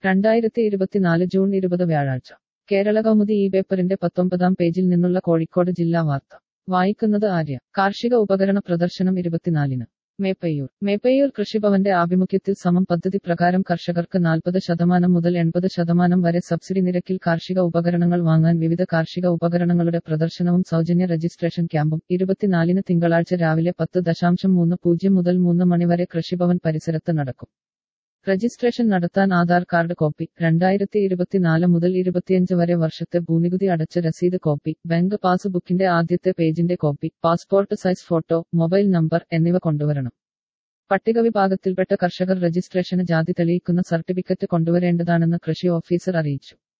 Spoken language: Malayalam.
രണ്ടായിരത്തി ഇരുപത്തിനാല് ജൂൺ ഇരുപത് വ്യാഴാഴ്ച കേരള കൗമുദി ഈ പേപ്പറിന്റെ പത്തൊമ്പതാം പേജിൽ നിന്നുള്ള കോഴിക്കോട് ജില്ലാ വാർത്ത വായിക്കുന്നത് ആര്യ കാർഷിക ഉപകരണ പ്രദർശനം ഇരുപത്തിനാലിന് മേപ്പയ്യൂർ മേപ്പയ്യൂർ കൃഷിഭവന്റെ ആഭിമുഖ്യത്തിൽ സമം പദ്ധതി പ്രകാരം കർഷകർക്ക് നാൽപ്പത് ശതമാനം മുതൽ എൺപത് ശതമാനം വരെ സബ്സിഡി നിരക്കിൽ കാർഷിക ഉപകരണങ്ങൾ വാങ്ങാൻ വിവിധ കാർഷിക ഉപകരണങ്ങളുടെ പ്രദർശനവും സൗജന്യ രജിസ്ട്രേഷൻ ക്യാമ്പും ഇരുപത്തിനാലിന് തിങ്കളാഴ്ച രാവിലെ പത്ത് ദശാംശം മൂന്ന് പൂജ്യം മുതൽ മൂന്ന് മണിവരെ കൃഷിഭവൻ പരിസരത്ത് നടക്കും രജിസ്ട്രേഷൻ നടത്താൻ ആധാർ കാർഡ് കോപ്പി രണ്ടായിരത്തി ഇരുപത്തിനാല് മുതൽ ഇരുപത്തിയഞ്ച് വരെ വർഷത്തെ ഭൂനികുതി അടച്ച രസീത് കോപ്പി ബാങ്ക് പാസ്ബുക്കിന്റെ ആദ്യത്തെ പേജിന്റെ copy passport size photo mobile number എന്നിവ കൊണ്ടുവരണം പട്ടിക വിഭാഗത്തിൽപ്പെട്ട കർഷകർ രജിസ്ട്രേഷന് ജാതി തെളിയിക്കുന്ന സർട്ടിഫിക്കറ്റ് കൊണ്ടുവരേണ്ടതാണെന്ന് കൃഷി ഓഫീസർ അറിയിച്ചു